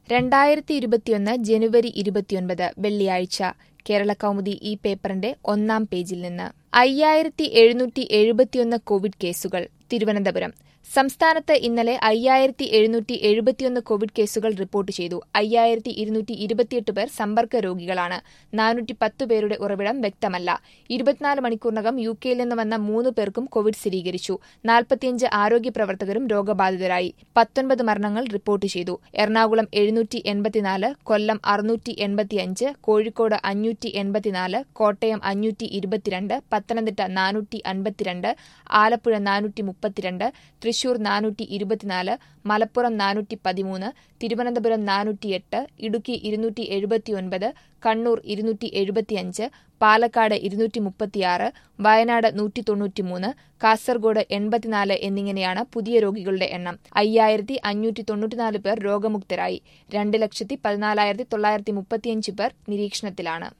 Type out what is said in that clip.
രണ്ടായിരത്തി ഇരുപത്തിയൊന്ന് ജനുവരി ഇരുപത്തിയൊൻപത് വെള്ളിയാഴ്ച കേരള കൗമുദി ഈ പേപ്പറിന്റെ ഒന്നാം പേജിൽ നിന്ന് അയ്യായിരത്തി എഴുന്നൂറ്റി എഴുപത്തിയൊന്ന് കോവിഡ് കേസുകൾ തിരുവനന്തപുരം സംസ്ഥാനത്ത് ഇന്നലെ അയ്യായിരത്തി എഴുന്നൂറ്റി എഴുപത്തിയൊന്ന് കോവിഡ് കേസുകൾ റിപ്പോർട്ട് ചെയ്തു അയ്യായിരത്തി ഇരുന്നൂറ്റി ഇരുപത്തിയെട്ട് പേർ സമ്പർക്ക രോഗികളാണ് നാനൂറ്റി പത്ത് പേരുടെ ഉറവിടം വ്യക്തമല്ല ഇരുപത്തിനാല് മണിക്കൂറിനകം യു കെയിൽ നിന്ന് വന്ന മൂന്ന് പേർക്കും കോവിഡ് സ്ഥിരീകരിച്ചു നാൽപ്പത്തിയഞ്ച് ആരോഗ്യ പ്രവർത്തകരും രോഗബാധിതരായി പത്തൊൻപത് മരണങ്ങൾ റിപ്പോർട്ട് ചെയ്തു എറണാകുളം എഴുന്നൂറ്റി എൺപത്തിനാല് കൊല്ലം അറുന്നൂറ്റി എൺപത്തിയഞ്ച് കോഴിക്കോട് അഞ്ഞൂറ്റി എൺപത്തിനാല് കോട്ടയം അഞ്ഞൂറ്റി ഇരുപത്തിരണ്ട് പത്തനംതിട്ട നാനൂറ്റി അൻപത്തിരണ്ട് ആലപ്പുഴ നാനൂറ്റി മുപ്പത്തിരണ്ട് തൃശൂർ നാനൂറ്റി ഇരുപത്തിനാല് മലപ്പുറം നാനൂറ്റി പതിമൂന്ന് തിരുവനന്തപുരം നാനൂറ്റിയെട്ട് ഇടുക്കി ഇരുന്നൂറ്റി എഴുപത്തിയൊൻപത് കണ്ണൂർ ഇരുന്നൂറ്റി എഴുപത്തിയഞ്ച് പാലക്കാട് ഇരുന്നൂറ്റി മുപ്പത്തിയാറ് വയനാട് നൂറ്റി തൊണ്ണൂറ്റിമൂന്ന് കാസർഗോഡ് എൺപത്തിനാല് എന്നിങ്ങനെയാണ് പുതിയ രോഗികളുടെ എണ്ണം അയ്യായിരത്തി അഞ്ഞൂറ്റി തൊണ്ണൂറ്റിനാല് പേർ രോഗമുക്തരായി രണ്ട് ലക്ഷത്തി പതിനാലായിരത്തി തൊള്ളായിരത്തി മുപ്പത്തിയഞ്ച് പേർ നിരീക്ഷണത്തിലാണ്